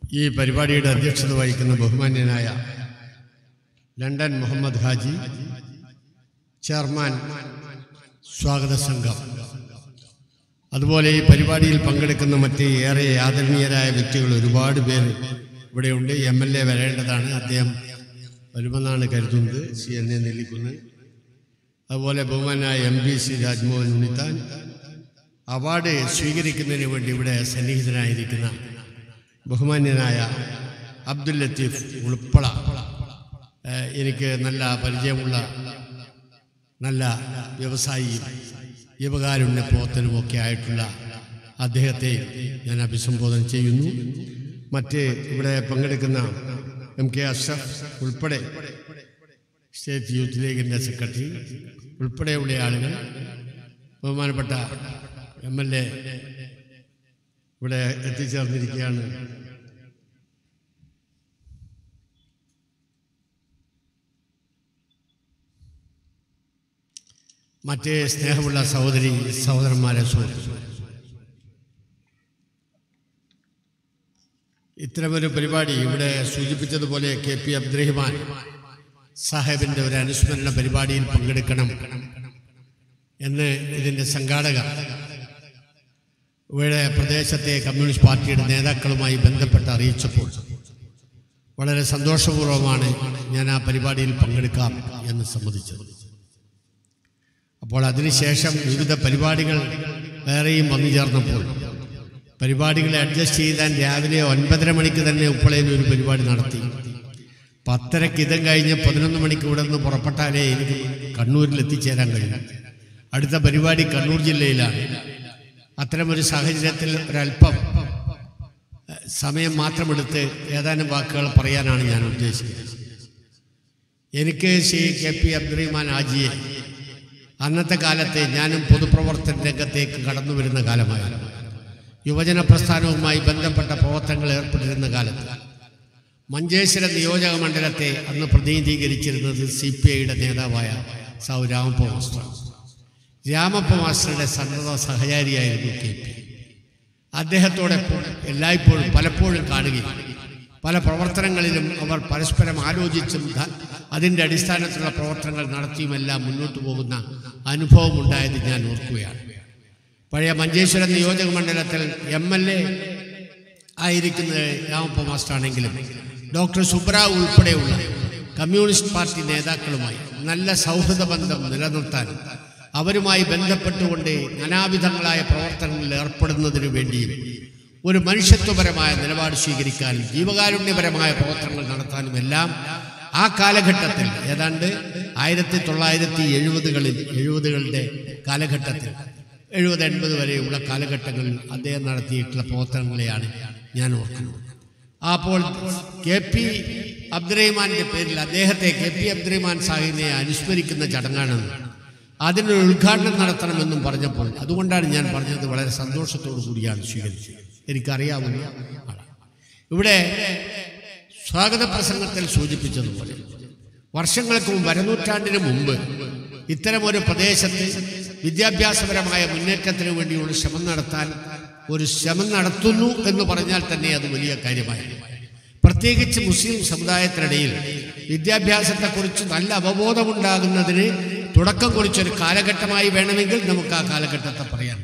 ഈ പരിപാടിയുടെ അധ്യക്ഷത വഹിക്കുന്ന ബഹുമാന്യനായ ലണ്ടൻ മുഹമ്മദ് ഹാജി ചെയർമാൻ സ്വാഗത സംഘം അതുപോലെ ഈ പരിപാടിയിൽ പങ്കെടുക്കുന്ന മറ്റ് ഏറെ ആദരണീയരായ വ്യക്തികൾ ഒരുപാട് പേര് ഇവിടെയുണ്ട് എം എൽ എ വരേണ്ടതാണ് അദ്ദേഹം വരുമെന്നാണ് കരുതുന്നത് സി എൻ എ നെല്ലിക്കുന്ന് അതുപോലെ ബഹുമാനായ M P C Rajmohan Unnithan award സ്വീകരിക്കുന്നതിന് വേണ്ടി ഇവിടെ സന്നിഹിതനായിരിക്കുന്ന ബഹുമാന്യനായ അബ്ദുൽ ലത്തീഫ് ഉൾപ്പള ഏഹ് എനിക്ക് നല്ല പരിചയമുള്ള നല്ല വ്യവസായിയും യുവകാരുണ്യ പ്രവർത്തനമൊക്കെ ആയിട്ടുള്ള അദ്ദേഹത്തെ ഞാൻ അഭിസംബോധന ചെയ്യുന്നു മറ്റ് ഇവിടെ പങ്കെടുക്കുന്ന എം കെ അഷ്റഫ് ഉൾപ്പെടെ സ്റ്റേറ്റ് യൂത്ത് ലീഗിൻ്റെ സെക്രട്ടറി ഉൾപ്പെടെയുള്ള ആളുകൾ ബഹുമാനപ്പെട്ട എം എൽ എ ഇവിടെ എത്തിച്ചേർന്നിരിക്കുകയാണ് മറ്റ് സ്നേഹമുള്ള സഹോദരി സഹോദരന്മാരെ സുഹൃത്തുക്കളെ ഇത്തരമൊരു പരിപാടി ഇവിടെ സൂചിപ്പിച്ചതുപോലെ കെ പി അബ്ദുറഹിമാൻ സാഹേബിൻ്റെ ഒരു അനുസ്മരണ പരിപാടിയിൽ പങ്കെടുക്കണം എന്ന് ഇതിൻ്റെ സംഘാടകർ ഇവിടെ പ്രദേശത്തെ കമ്മ്യൂണിസ്റ്റ് പാർട്ടിയുടെ നേതാക്കളുമായി ബന്ധപ്പെട്ട് അറിയിച്ചപ്പോൾ വളരെ സന്തോഷപൂർവ്വമാണ് ഞാൻ ആ പരിപാടിയിൽ പങ്കെടുക്കാം എന്ന് സമ്മതിച്ചത് അപ്പോൾ അതിനുശേഷം വിവിധ പരിപാടികൾ വേറെയും വന്നു ചേർന്നപ്പോൾ പരിപാടികളെ അഡ്ജസ്റ്റ് ചെയ്താൻ രാവിലെ ഒൻപതര മണിക്ക് തന്നെ ഉപ്പളയിൽ ഒരു പരിപാടി നടത്തി പത്തരയ്ക്ക് ഇതം കഴിഞ്ഞ് പതിനൊന്ന് മണിക്ക് ഇവിടെ നിന്ന് പുറപ്പെട്ടാലേ എനിക്ക് കണ്ണൂരിൽ എത്തിച്ചേരാൻ കഴിയും അടുത്ത പരിപാടി കണ്ണൂർ ജില്ലയിലാണ് അത്തരമൊരു സാഹചര്യത്തിൽ ഒരല്പം ഏഹ്, സമയം മാത്രമെടുത്ത് ഏതാനും വാക്കുകൾ പറയാനാണ് ഞാൻ ഉദ്ദേശിക്കുന്നത് എനിക്ക് ശ്രീ കെ പി അബ്ദുറഹിമാൻ ആജിയെ അന്നത്തെ കാലത്തെ ഞാനും പൊതുപ്രവർത്തന രംഗത്തേക്ക് കടന്നു വരുന്ന കാലമായിരുന്നു യുവജന പ്രസ്ഥാനവുമായി ബന്ധപ്പെട്ട പ്രവർത്തനങ്ങൾ ഏർപ്പെട്ടിരുന്ന കാലത്ത് മഞ്ചേശ്വരം നിയോജക മണ്ഡലത്തെ അന്ന് പ്രതിനിധീകരിച്ചിരുന്നത് സി പി ഐയുടെ നേതാവായ സൗ രാമപ്പ മാസ്റ്റർ രാമപ്പ മാസ്റ്ററുടെ സന്നദ്ധ സഹചാരിയായിരുന്നു കെ പി അദ്ദേഹത്തോടെ എല്ലായ്പ്പോഴും പലപ്പോഴും കാണുകയും പല പ്രവർത്തനങ്ങളിലും അവർ പരസ്പരം ആലോചിച്ചും ധ- അതിൻ്റെ അടിസ്ഥാനത്തിലുള്ള പ്രവർത്തനങ്ങൾ നടത്തിയുമെല്ലാം മുന്നോട്ട് പോകുന്ന അനുഭവം ഉണ്ടായത് ഞാൻ ഓർക്കുകയാണ് പഴയ മഞ്ചേശ്വരം നിയോജക മണ്ഡലത്തിൽ എം എൽ എ ആയിരിക്കുന്നത് രാമപ്പ മാസ്റ്ററാണെങ്കിലും ഡോക്ടർ സുബ്രാവ് ഉൾപ്പെടെയുള്ള കമ്മ്യൂണിസ്റ്റ് പാർട്ടി നേതാക്കളുമായി നല്ല സൗഹൃദ ബന്ധം നിലനിർത്താനും അവരുമായി ബന്ധപ്പെട്ടുകൊണ്ട് നാനാവിധങ്ങളായ പ്രവർത്തനങ്ങളിൽ ഏർപ്പെടുന്നതിനു വേണ്ടിയും ഒരു മനുഷ്യത്വപരമായ നിലപാട് സ്വീകരിക്കാനും ജീവകാരുണ്യപരമായ പ്രവർത്തനങ്ങൾ നടത്താനും എല്ലാം ആ കാലഘട്ടത്തിൽ ഏതാണ്ട് ആയിരത്തി തൊള്ളായിരത്തി എഴുപതുകളിൽ എഴുപതുകളുടെ കാലഘട്ടത്തിൽ എഴുപത് എൺപത് വരെയുള്ള കാലഘട്ടങ്ങളിൽ അദ്ദേഹം നടത്തിയിട്ടുള്ള പ്രവർത്തനങ്ങളെയാണ് ഞാൻ ഓർക്കുന്നത് അപ്പോൾ കെ പി അബ്ദുറഹിമാന്റെ പേരിൽ അദ്ദേഹത്തെ കെ പി അബ്ദുറഹിമാൻ സാഹിബിനെ അനുസ്മരിക്കുന്ന ചടങ്ങാണെന്ന് അതിനൊരു ഉദ്ഘാടനം നടത്തണമെന്നും പറഞ്ഞപ്പോൾ അതുകൊണ്ടാണ് ഞാൻ പറഞ്ഞത് വളരെ സന്തോഷത്തോടു കൂടിയാണ് സ്വീകരിച്ചത് എനിക്കറിയാവുന്ന ആളാണ് ഇവിടെ സ്വാഗത പ്രസംഗത്തിൽ സൂചിപ്പിച്ചതുപോലെ വർഷങ്ങൾക്ക് മുമ്പ് അരനൂറ്റാണ്ടിന് മുമ്പ് ഇത്തരമൊരു പ്രദേശത്ത് വിദ്യാഭ്യാസപരമായ മുന്നേറ്റത്തിന് വേണ്ടിയുള്ള ശ്രമം നടത്താൻ ഒരു ശ്രമം നടത്തുന്നു എന്ന് പറഞ്ഞാൽ തന്നെ അത് വലിയ കാര്യമായി പ്രത്യേകിച്ച് മുസ്ലിം സമുദായത്തിനിടയിൽ വിദ്യാഭ്യാസത്തെക്കുറിച്ച് നല്ല അവബോധമുണ്ടാകുന്നതിന് തുടക്കം കുറിച്ചൊരു കാലഘട്ടമായി വേണമെങ്കിൽ നമുക്ക് ആ കാലഘട്ടത്തെ പറയാൻ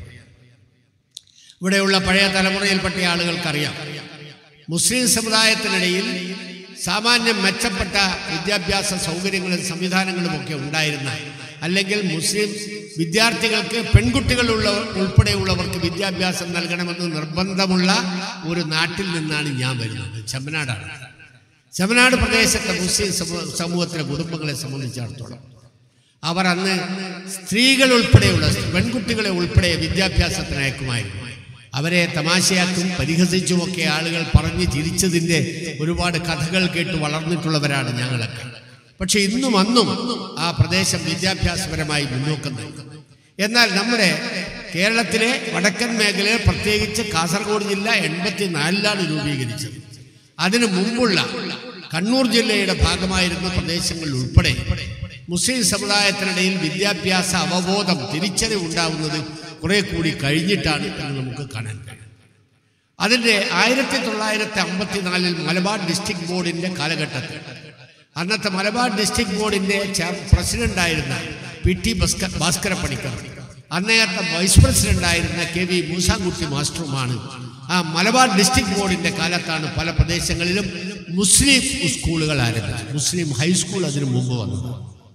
ഇവിടെയുള്ള പഴയ തലമുറയിൽപ്പെട്ട ആളുകൾക്കറിയാം മുസ്ലിം സമുദായത്തിനിടയിൽ സാമാന്യം മെച്ചപ്പെട്ട വിദ്യാഭ്യാസ സൗകര്യങ്ങളും സംവിധാനങ്ങളും ഒക്കെ ഉണ്ടായിരുന്ന അല്ലെങ്കിൽ മുസ്ലിം വിദ്യാർത്ഥികൾക്ക് പെൺകുട്ടികളുള്ള ഉൾപ്പെടെയുള്ളവർക്ക് വിദ്യാഭ്യാസം നൽകണമെന്ന് നിർബന്ധമുള്ള ഒരു നാട്ടിൽ നിന്നാണ് ഞാൻ വരുന്നത് ചെമ്മനാടാണ് ചെമ്മനാട് പ്രദേശത്തെ മുസ്ലിം സമൂ- സമൂഹത്തിലെ കുടുംബങ്ങളെ സംബന്ധിച്ചിടത്തോളം അവർ അന്ന് സ്ത്രീകൾ ഉൾപ്പെടെയുള്ള പെൺകുട്ടികളെ ഉൾപ്പെടെ വിദ്യാഭ്യാസത്തിന് അയക്കുമായിരുന്നു അവരെ തമാശയാക്കും പരിഹസിച്ചുമൊക്കെ ആളുകൾ പറഞ്ഞ് ചിരിച്ചതിൻ്റെ ഒരുപാട് കഥകൾ കേട്ട് വളർന്നിട്ടുള്ളവരാണ് ഞങ്ങളൊക്കെ പക്ഷെ ഇന്നും അന്നും ആ പ്രദേശം വിദ്യാഭ്യാസപരമായി മുന്നോക്കം നൽകും എന്നാൽ നമ്മുടെ കേരളത്തിലെ വടക്കൻ മേഖലയിൽ പ്രത്യേകിച്ച് കാസർഗോഡ് ജില്ല എൺപത്തിനാലിലാണ് രൂപീകരിച്ചത് അതിനു മുമ്പുള്ള കണ്ണൂർ ജില്ലയുടെ ഭാഗമായിരുന്ന പ്രദേശങ്ങളിൽ ഉൾപ്പെടെ മുസ്ലിം സമുദായത്തിനിടയിൽ വിദ്യാഭ്യാസ അവബോധം തിരിച്ചറിവുണ്ടാവുന്നത് കുറെ കൂടി കഴിഞ്ഞിട്ടാണ് എന്ന് നമുക്ക് കാണാൻ കഴിയും അതിൻ്റെ ആയിരത്തി തൊള്ളായിരത്തി അമ്പത്തിനാലിൽ മലബാർ ഡിസ്ട്രിക്ട് ബോർഡിൻ്റെ കാലഘട്ടത്തിൽ അന്നത്തെ മലബാർ ഡിസ്ട്രിക്ട് ബോർഡിൻ്റെ പ്രസിഡന്റായിരുന്ന പി ടി ഭാസ്കർ ഭാസ്കര പണിക്കർ അന്നേരത്തെ വൈസ് പ്രസിഡന്റായിരുന്ന കെ വി മൂസാൻകുട്ടി മാസ്റ്ററുമാണ് ആ മലബാർ ഡിസ്ട്രിക്ട് ബോർഡിൻ്റെ കാലത്താണ് പല പ്രദേശങ്ങളിലും മുസ്ലിം സ്കൂളുകൾ ആരംഭിച്ചത് മുസ്ലിം ഹൈസ്കൂൾ അതിനു മുമ്പ് വന്നത്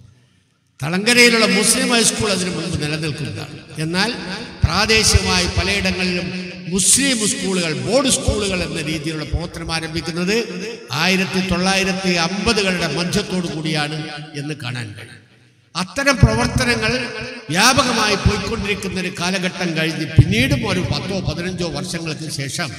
തളങ്കരയിലുള്ള മുസ്ലിം ഹൈസ്കൂൾ അതിനു മുമ്പ് നിലനിൽക്കുന്നതാണ് എന്നാൽ പ്രാദേശികമായി പലയിടങ്ങളിലും മുസ്ലിം സ്കൂളുകൾ ബോർഡ് സ്കൂളുകൾ എന്ന രീതിയിലുള്ള പ്രവർത്തനം ആരംഭിക്കുന്നത് ആയിരത്തി തൊള്ളായിരത്തി അമ്പതുകളുടെ മധ്യത്തോടു കൂടിയാണ് എന്ന് കാണാൻ കഴിയും അത്തരം പ്രവർത്തനങ്ങൾ വ്യാപകമായി പോയിക്കൊണ്ടിരിക്കുന്ന ഒരു കാലഘട്ടം കഴിഞ്ഞ് പിന്നീടും ഒരു പത്തോ പതിനഞ്ചോ വർഷങ്ങൾക്ക് ശേഷം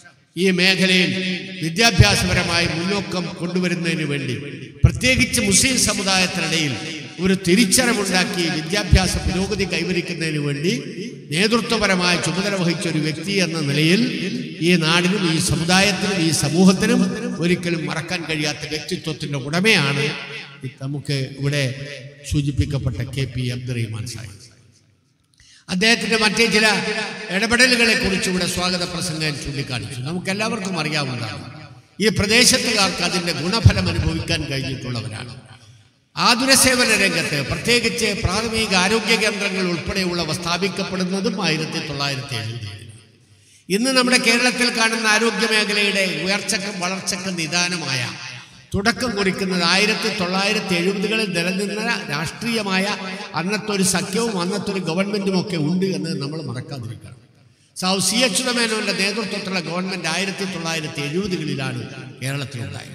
ഈ മേഖലയിൽ വിദ്യാഭ്യാസപരമായി മുന്നോക്കം കൊണ്ടുവരുന്നതിന് വേണ്ടി പ്രത്യേകിച്ച് മുസ്ലിം സമുദായത്തിനിടയിൽ ഒരു തിരിച്ചറിവുണ്ടാക്കി വിദ്യാഭ്യാസ പുരോഗതി കൈവരിക്കുന്നതിന് വേണ്ടി നേതൃത്വപരമായ ചുമതല വഹിച്ച ഒരു വ്യക്തി എന്ന നിലയിൽ ഈ നാടിനും ഈ സമുദായത്തിനും ഈ സമൂഹത്തിനും ഒരിക്കലും മറക്കാൻ കഴിയാത്ത വ്യക്തിത്വത്തിന്റെ ഉടമയാണ് നമുക്ക് ഇവിടെ സൂചിപ്പിക്കപ്പെട്ട കെ പി അബ്ദുറഹിമാൻ സാഹിബ് അദ്ദേഹത്തിന്റെ മറ്റേ ചില ഇടപെടലുകളെ കുറിച്ച് ഇവിടെ സ്വാഗത പ്രസംഗം ചൂണ്ടിക്കാണിച്ചു നമുക്ക് എല്ലാവർക്കും അറിയാവുന്നതാണ് ഈ പ്രദേശത്തുകാർക്ക് അതിന്റെ ഗുണഫലം അനുഭവിക്കാൻ കഴിഞ്ഞിട്ടുള്ളവരാണ് ആതുര സേവന രംഗത്ത് പ്രത്യേകിച്ച് പ്രാഥമിക ആരോഗ്യ കേന്ദ്രങ്ങൾ ഉൾപ്പെടെയുള്ളവ സ്ഥാപിക്കപ്പെടുന്നതും ആയിരത്തി തൊള്ളായിരത്തി എഴുപത്തി ഇന്ന് നമ്മുടെ കേരളത്തിൽ കാണുന്ന ആരോഗ്യ മേഖലയുടെ ഉയർച്ചക്കും വളർച്ചക്കും നിദാനമായ തുടക്കം കുറിക്കുന്നത് ആയിരത്തി തൊള്ളായിരത്തി എഴുപതുകളിൽ നിലനിന്ന രാഷ്ട്രീയമായ അന്നത്തെ ഒരു സഖ്യവും അന്നത്തെ ഒരു ഗവൺമെന്റും ഒക്കെ ഉണ്ട് എന്ന് നമ്മൾ മറക്കാതിരിക്കണം സൗ സി അച്യുതമേനോന്റെ നേതൃത്വത്തിലുള്ള ഗവൺമെന്റ് ആയിരത്തി തൊള്ളായിരത്തി എഴുപതുകളിലാണ് കേരളത്തിലുണ്ടായത്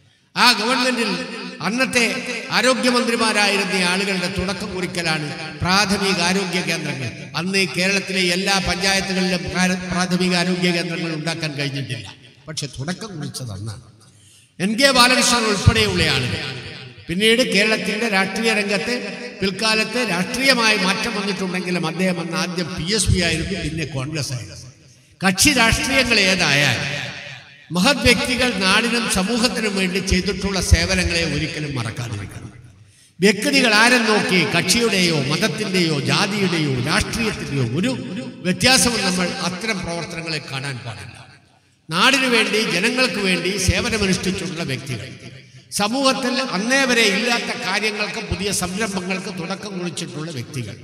ആ ഗവൺമെന്റിൽ അന്നത്തെ ആരോഗ്യമന്ത്രിമാരായിരുന്ന ആളുകളുടെ തുടക്കം കുറിക്കലാണ് പ്രാഥമിക ആരോഗ്യ കേന്ദ്രങ്ങൾ അന്ന് ഈ കേരളത്തിലെ എല്ലാ പഞ്ചായത്തുകളിലും പ്രാര- പ്രാഥമിക ആരോഗ്യ കേന്ദ്രങ്ങൾ ഉണ്ടാക്കാൻ കഴിഞ്ഞിട്ടില്ല പക്ഷെ തുടക്കം കുറിച്ചത് അന്നാണ് എൻ കെ ബാലകൃഷ്ണൻ ഉൾപ്പെടെയുള്ള ആളുകൾ പിന്നീട് കേരളത്തിന്റെ രാഷ്ട്രീയ രംഗത്ത് പിൽക്കാലത്ത് രാഷ്ട്രീയമായി മാറ്റം വന്നിട്ടുണ്ടെങ്കിലും അദ്ദേഹം അന്ന് ആദ്യം പി എസ് പി ആയിരുന്നു പിന്നെ കോൺഗ്രസ് ആയിരുന്നു കക്ഷി രാഷ്ട്രീയങ്ങൾ ഏതായാലും മഹത് വ്യക്തികൾ നാടിനും സമൂഹത്തിനും വേണ്ടി ചെയ്തിട്ടുള്ള സേവനങ്ങളെ ഒരിക്കലും മറക്കാതിരിക്കണം വ്യക്തികൾ ആരും നോക്കി കക്ഷിയുടെയോ മതത്തിൻ്റെയോ ജാതിയുടെയോ രാഷ്ട്രീയത്തിൻ്റെയോ ഒരു വ്യത്യാസവും നമ്മൾ അത്തരം പ്രവർത്തനങ്ങളെ കാണാൻ പാടില്ല നാടിനു വേണ്ടി ജനങ്ങൾക്ക് വേണ്ടി സേവനമനുഷ്ഠിച്ചിട്ടുള്ള വ്യക്തികൾ സമൂഹത്തിൽ അന്നേ വരെ ഇല്ലാത്ത കാര്യങ്ങൾക്ക് പുതിയ സംരംഭങ്ങൾക്ക് തുടക്കം കുറിച്ചിട്ടുള്ള വ്യക്തികൾ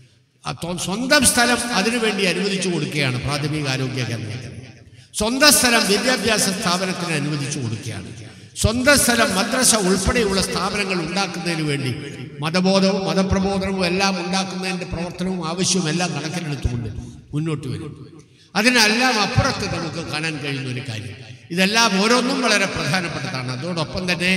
ആ തൊ- സ്വന്തം സ്ഥലം അതിനുവേണ്ടി അനുവദിച്ചു കൊടുക്കുകയാണ് പ്രാഥമിക ആരോഗ്യ കേന്ദ്രത്തിന് സ്വന്തം സ്ഥലം വിദ്യാഭ്യാസ സ്ഥാപനത്തിന് അനുവദിച്ചു കൊടുക്കുകയാണ് സ്വന്തം സ്ഥലം മദ്രസ ഉൾപ്പെടെയുള്ള സ്ഥാപനങ്ങൾ ഉണ്ടാക്കുന്നതിന് വേണ്ടി മതബോധവും മതപ്രബോധനവും എല്ലാം ഉണ്ടാക്കുന്നതിൻ്റെ പ്രവർത്തനവും ആവശ്യവും എല്ലാം കണക്കിലെടുത്തുകൊണ്ട് മുന്നോട്ട് വരും അതിനെല്ലാം അപ്പുറത്ത് നമുക്ക് കാണാൻ കഴിയുന്ന ഒരു കാര്യം ഇതെല്ലാം ഓരോന്നും വളരെ പ്രധാനപ്പെട്ടതാണ് അതോടൊപ്പം തന്നെ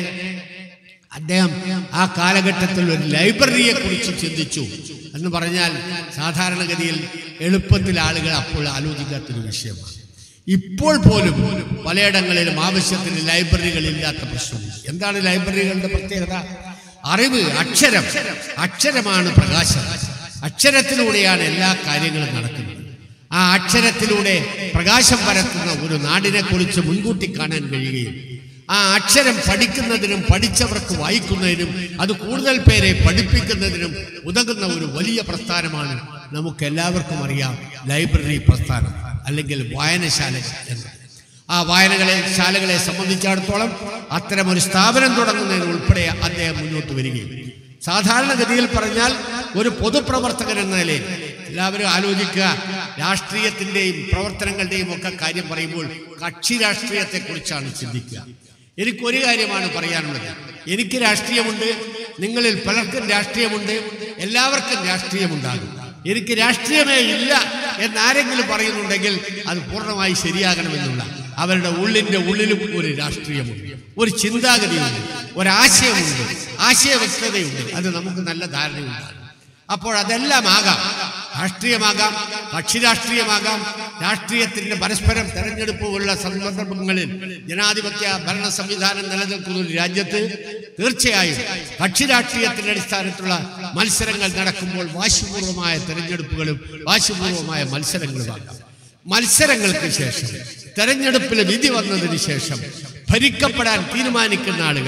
അദ്ദേഹം ആ കാലഘട്ടത്തിൽ ഒരു ലൈബ്രറിയെ കുറിച്ച് ചിന്തിച്ചു എന്ന് പറഞ്ഞാൽ സാധാരണഗതിയിൽ എളുപ്പത്തിൽ ആളുകൾ അപ്പോൾ ആലോചിക്കാത്തൊരു വിഷയമാണ് ഇപ്പോൾ പോലും പലയിടങ്ങളിലും ആവശ്യത്തിന് ലൈബ്രറികൾ ഇല്ലാത്ത പ്രശ്നമുണ്ട് എന്താണ് ലൈബ്രറികളുടെ പ്രത്യേകത അറിവ് അക്ഷരം അക്ഷരമാണ് പ്രകാശം അക്ഷരത്തിലൂടെയാണ് എല്ലാ കാര്യങ്ങളും നടക്കുന്നത് ആ അക്ഷരത്തിലൂടെ പ്രകാശം പരത്തുന്ന ഒരു നാടിനെ കുറിച്ച് മുൻകൂട്ടി കാണാൻ കഴിയുകയും ആ അക്ഷരം പഠിക്കുന്നതിനും പഠിച്ചവർക്ക് വായിക്കുന്നതിനും അത് കൂടുതൽ പേരെ പഠിപ്പിക്കുന്നതിനും ഉതകുന്ന ഒരു വലിയ പ്രസ്ഥാനമാണ് നമുക്ക് എല്ലാവർക്കും അറിയാം ലൈബ്രറി പ്രസ്ഥാനം അല്ലെങ്കിൽ വായനശാല എന്ന് ആ വായനകളെ ശാലകളെ സംബന്ധിച്ചിടത്തോളം അത്തരമൊരു സ്ഥാപനം തുടങ്ങുന്നതിന് ഉൾപ്പെടെ അദ്ദേഹം മുന്നോട്ട് വരികയും സാധാരണഗതിയിൽ പറഞ്ഞാൽ ഒരു പൊതുപ്രവർത്തകൻ എന്ന നിലയിൽ എല്ലാവരും ആലോചിക്കുക രാഷ്ട്രീയത്തിന്റെയും പ്രവർത്തനങ്ങളുടെയും ഒക്കെ കാര്യം പറയുമ്പോൾ കക്ഷി രാഷ്ട്രീയത്തെക്കുറിച്ചാണ് ചിന്തിക്കുക എനിക്കൊരു കാര്യമാണ് പറയാനുള്ളത് എനിക്ക് രാഷ്ട്രീയമുണ്ട് നിങ്ങളിൽ പലർക്കും രാഷ്ട്രീയമുണ്ട് എല്ലാവർക്കും രാഷ്ട്രീയമുണ്ടാകും എനിക്ക് രാഷ്ട്രീയമേ ഇല്ല എന്നാരെങ്കിലും പറയുന്നുണ്ടെങ്കിൽ അത് പൂർണ്ണമായി ശരിയാകണമെന്നുള്ള അവരുടെ ഉള്ളിന്റെ ഉള്ളിലും ഒരു രാഷ്ട്രീയമുണ്ട് ഒരു ചിന്താഗതിയുണ്ട് ഒരാശയമുണ്ട് ആശയ വ്യക്തതയുണ്ട് അത് നമുക്ക് നല്ല ധാരണയുണ്ട് അപ്പോൾ അതെല്ലാം ആകാം രാഷ്ട്രീയമാകാം കക്ഷി രാഷ്ട്രീയമാകാം രാഷ്ട്രീയത്തിന്റെ പരസ്പരം തെരഞ്ഞെടുപ്പുകളുള്ള സന്ദർഭങ്ങളിൽ ജനാധിപത്യ ഭരണ സംവിധാനം നിലനിൽക്കുന്ന ഒരു രാജ്യത്ത് തീർച്ചയായും കക്ഷി രാഷ്ട്രീയത്തിന്റെ അടിസ്ഥാനത്തിലുള്ള മത്സരങ്ങൾ നടക്കുമ്പോൾ വാശിപൂർവമായ തെരഞ്ഞെടുപ്പുകളും വാശിപൂർവമായ മത്സരങ്ങളുമാകാം മത്സരങ്ങൾക്ക് ശേഷം തെരഞ്ഞെടുപ്പിൽ വിധി വന്നതിന് ശേഷം ഭരിക്കപ്പെടാൻ തീരുമാനിക്കുന്ന ആളുകൾ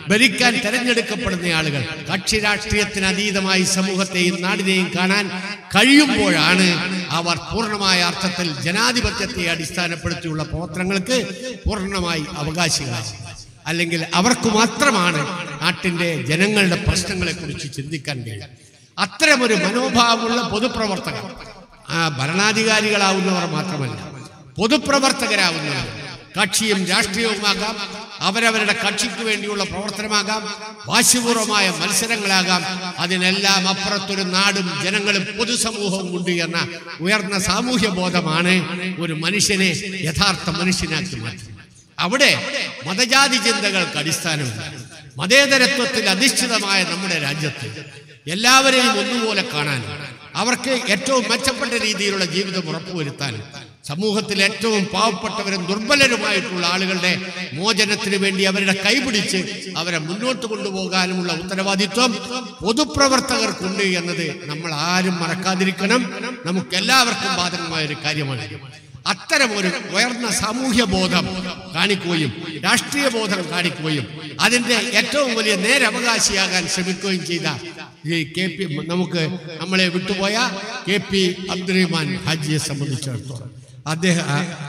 ഭരിക്കാൻ തെരഞ്ഞെടുക്കപ്പെടുന്ന ആളുകൾ കക്ഷി രാഷ്ട്രീയത്തിന് അതീതമായി സമൂഹത്തെയും നാടിനെയും കാണാൻ കഴിയുമ്പോഴാണ് അവർ പൂർണ്ണമായ അർത്ഥത്തിൽ ജനാധിപത്യത്തെ അടിസ്ഥാനപ്പെടുത്തിയുള്ള പ്രവർത്തനങ്ങൾക്ക് പൂർണ്ണമായി അവകാശികളാകുന്നത് അല്ലെങ്കിൽ അവർക്ക് മാത്രമാണ് നാട്ടിന്റെ ജനങ്ങളുടെ പ്രശ്നങ്ങളെ കുറിച്ച് ചിന്തിക്കാൻ കഴിയും അത്തരമൊരു മനോഭാവമുള്ള പൊതുപ്രവർത്തകർ ആ ഭരണാധികാരികളാവുന്നവർ മാത്രമല്ല പൊതുപ്രവർത്തകരാവുന്നവർ കക്ഷിയും രാഷ്ട്രീയവുമാകാം അവരവരുടെ കക്ഷിക്ക് വേണ്ടിയുള്ള പ്രവർത്തനമാകാം വാശിപൂർവമായ മത്സരങ്ങളാകാം അതിനെല്ലാം അപ്പുറത്തൊരു നാടും ജനങ്ങളും പൊതുസമൂഹവും ഉണ്ട് എന്ന ഉയർന്ന സാമൂഹ്യ ബോധമാണ് ഒരു മനുഷ്യനെ യഥാർത്ഥ മനുഷ്യനാക്കി മാറ്റുന്നത് അവിടെ മതജാതി ചിന്തകൾക്ക് അടിസ്ഥാനമില്ല മതേതരത്വത്തിൽ അധിഷ്ഠിതമായ നമ്മുടെ രാജ്യത്ത് എല്ലാവരെയും ഒന്നുപോലെ കാണാനും അവർക്ക് ഏറ്റവും മെച്ചപ്പെട്ട രീതിയിലുള്ള ജീവിതം ഉറപ്പുവരുത്താനും സമൂഹത്തിൽ ഏറ്റവും പാവപ്പെട്ടവരും ദുർബലരുമായിട്ടുള്ള ആളുകളുടെ മോചനത്തിന് വേണ്ടി അവരുടെ കൈപിടിച്ച് അവരെ മുന്നോട്ട് കൊണ്ടുപോകാനുമുള്ള ഉത്തരവാദിത്വം പൊതുപ്രവർത്തകർക്കുണ്ട് എന്നത് നമ്മൾ ആരും മറക്കാതിരിക്കണം നമുക്ക് എല്ലാവർക്കും ബാധകമായ ഒരു കാര്യമാണ് അത്തരം ഒരു ഉയർന്ന സാമൂഹ്യ ബോധം കാണിക്കുകയും രാഷ്ട്രീയ ബോധം കാണിക്കുകയും അതിന്റെ ഏറ്റവും വലിയ നേരവകാശിയാകാൻ ശ്രമിക്കുകയും ചെയ്ത ഈ കെ പി നമുക്ക് നമ്മളെ വിട്ടുപോയ കെ പി അബ്ദുറഹിമാൻ ഹാജിയെ സംബന്ധിച്ചിടത്തോളം അദ്ദേഹം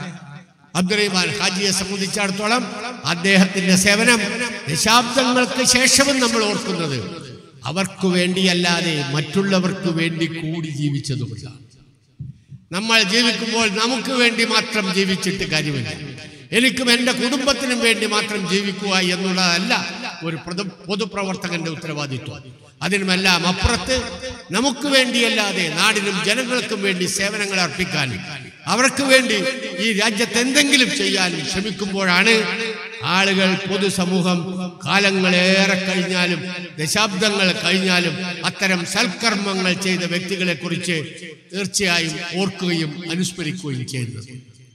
അബ്ദുറഹിമാൻ ഹാജിയെ സംബന്ധിച്ചിടത്തോളം അദ്ദേഹത്തിന്റെ സേവനം ദശാബ്ദങ്ങൾക്ക് ശേഷവും നമ്മൾ ഓർക്കുന്നത് അവർക്ക് വേണ്ടിയല്ലാതെ മറ്റുള്ളവർക്ക് വേണ്ടി കൂടി ജീവിച്ചതുകൊണ്ടാണ് നമ്മൾ ജീവിക്കുമ്പോൾ നമുക്ക് വേണ്ടി മാത്രം ജീവിച്ചിട്ട് കാര്യമില്ല എനിക്കും എൻ്റെ കുടുംബത്തിനും വേണ്ടി മാത്രം ജീവിക്കുക എന്നുള്ളതല്ല ഒരു പൊതു പൊതുപ്രവർത്തകന്റെ ഉത്തരവാദിത്വം അതിനുമെല്ലാം അപ്പുറത്ത് നമുക്ക് വേണ്ടിയല്ലാതെ നാടിനും ജനങ്ങൾക്കും വേണ്ടി സേവനങ്ങൾ അർപ്പിക്കാനും അവർക്ക് വേണ്ടി ഈ രാജ്യത്ത് എന്തെങ്കിലും ചെയ്യാനും ശ്രമിക്കുമ്പോഴാണ് ആളുകൾ പൊതുസമൂഹം കാലങ്ങളേറെ കഴിഞ്ഞാലും ദശാബ്ദങ്ങൾ കഴിഞ്ഞാലും അത്തരം സൽക്കർമ്മങ്ങൾ ചെയ്ത വ്യക്തികളെ കുറിച്ച് തീർച്ചയായും ഓർക്കുകയും അനുസ്മരിക്കുകയും ചെയ്യുന്നത്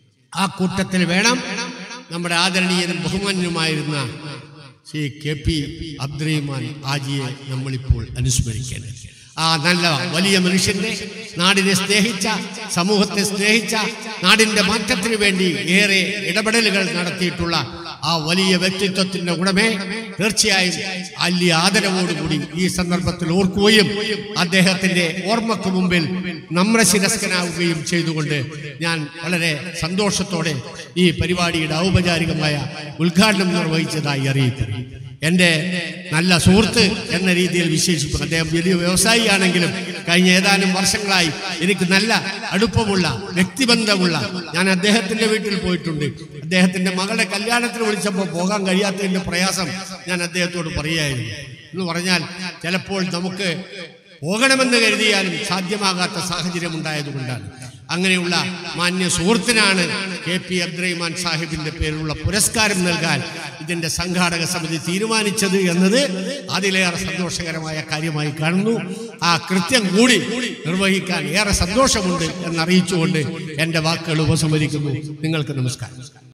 ആ കൂട്ടത്തിൽ വേണം നമ്മുടെ ആദരണീയനും ബഹുമാന്യനുമായിരുന്ന ശ്രീ കെ പി അബ്ദുറഹിമാൻ ആജിയെ നമ്മളിപ്പോൾ അനുസ്മരിക്കേണ്ടത് ആ നല്ല വലിയ മനുഷ്യന്റെ നാടിനെ സ്നേഹിച്ച സമൂഹത്തെ സ്നേഹിച്ച നാടിന്റെ മാറ്റത്തിന് വേണ്ടി ഏറെ ഇടപെടലുകൾ നടത്തിയിട്ടുള്ള ആ വലിയ വ്യക്തിത്വത്തിന്റെ ഉടമെ തീർച്ചയായും വലിയ ആദരവോടുകൂടി ഈ സന്ദർഭത്തിൽ ഓർക്കുകയും അദ്ദേഹത്തിന്റെ ഓർമ്മക്ക് മുമ്പിൽ നമ്രശിരസ്കനാവുകയും ചെയ്തുകൊണ്ട് ഞാൻ വളരെ സന്തോഷത്തോടെ ഈ പരിപാടിയുടെ ഔപചാരികമായ ഉദ്ഘാടനം നിർവഹിച്ചതായി അറിയിക്കുന്നു എൻ്റെ നല്ല സുഹൃത്ത് എന്ന രീതിയിൽ വിശേഷിക്കും അദ്ദേഹം വലിയ വ്യവസായിയാണെങ്കിലും കഴിഞ്ഞ ഏതാനും വർഷങ്ങളായി എനിക്ക് നല്ല അടുപ്പമുള്ള വ്യക്തിബന്ധമുള്ള ഞാൻ അദ്ദേഹത്തിന്റെ വീട്ടിൽ പോയിട്ടുണ്ട് അദ്ദേഹത്തിന്റെ മകളുടെ കല്യാണത്തിന് വിളിച്ചപ്പോൾ പോകാൻ കഴിയാത്തതിന്റെ പ്രയാസം ഞാൻ അദ്ദേഹത്തോട് പറയായിരുന്നു എന്ന് പറഞ്ഞാൽ ചിലപ്പോൾ നമുക്ക് പോകണമെന്ന് കരുതിയാലും സാധ്യമാകാത്ത സാഹചര്യം ഉണ്ടായതുകൊണ്ടാണ് അങ്ങനെയുള്ള മാന്യ സുഹൃത്തിനാണ് കെ പി അബ്ദുറഹിമാൻ സാഹിബിന്റെ പേരിലുള്ള പുരസ്കാരം നൽകാൻ ഇതിന്റെ സംഘാടക സമിതി തീരുമാനിച്ചത് എന്നത് അതിലേറെ സന്തോഷകരമായ കാര്യമായി കാണുന്നു ആ കൃത്യം കൂടി നിർവഹിക്കാൻ ഏറെ സന്തോഷമുണ്ട് എന്നറിയിച്ചുകൊണ്ട് എൻ്റെ വാക്കുകൾ ഉപസംഹരിക്കുന്നു നിങ്ങൾക്ക് നമസ്കാരം